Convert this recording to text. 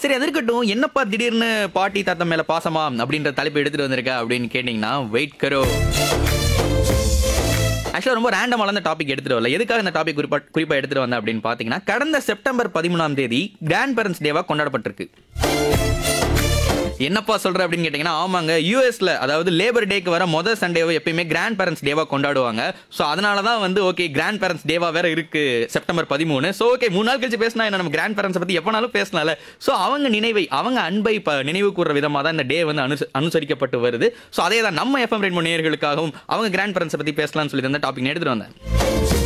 சரி அது இருக்கட்டும் என்னப்பா திடீர்னு பாட்டி தாத்தா மேல பாசமா அப்படின்ற தலைப்பு எடுத்துட்டு வந்திருக்க அப்படின்னு கேட்டீங்கன்னா வெயிட் கரோ ஆக்சுவலாக ரொம்ப ரேண்டமாக அந்த டாபிக் எடுத்துட்டு வரல எதுக்காக இந்த டாபிக் குறிப்பா குறிப்பாக எடுத்துட்டு வந்தேன் அப்படின்னு பார்த்தீங்கன்னா கடந்த செப்டம்பர் பதிமூணாம் தேதி கிராண்ட் பேரண்ட்ஸ் டேவா கொண்டாடப்பட்டிருக்கு என்னப்பா சொல்ற அப்படின்னு கேட்டீங்கன்னா ஆமாங்க யூஎஸ்ல அதாவது லேபர் டேக்கு வர மொதல் சண்டேவை எப்பயுமே கிராண்ட் பேரண்ட்ஸ் டேவா கொண்டாடுவாங்க ஸோ அதனால தான் வந்து ஓகே கிராண்ட் பேரண்ட்ஸ் டேவா வேற இருக்கு செப்டம்பர் பதிமூணு ஸோ ஓகே மூணு நாள் கழிச்சு பேசினா என்ன நம்ம கிராண்ட் பேரண்ட்ஸ் பத்தி எப்பனாலும் பேசலாம்ல ஸோ அவங்க நினைவை அவங்க அன்பை ப- நினைவு கூற விதமாக தான் இந்த டே வந்து அனுச அனுசரிக்கப்பட்டு வருது ஸோ அதே தான் நம்ம எஃப்எம் ரெண்டு நேயர்களுக்காகவும் அவங்க கிராண்ட் பேரண்ட்ஸை பத்தி பேசலாம்னு சொல்லி அந்த டாபிக் எடுத்துட்டு வந்தேன்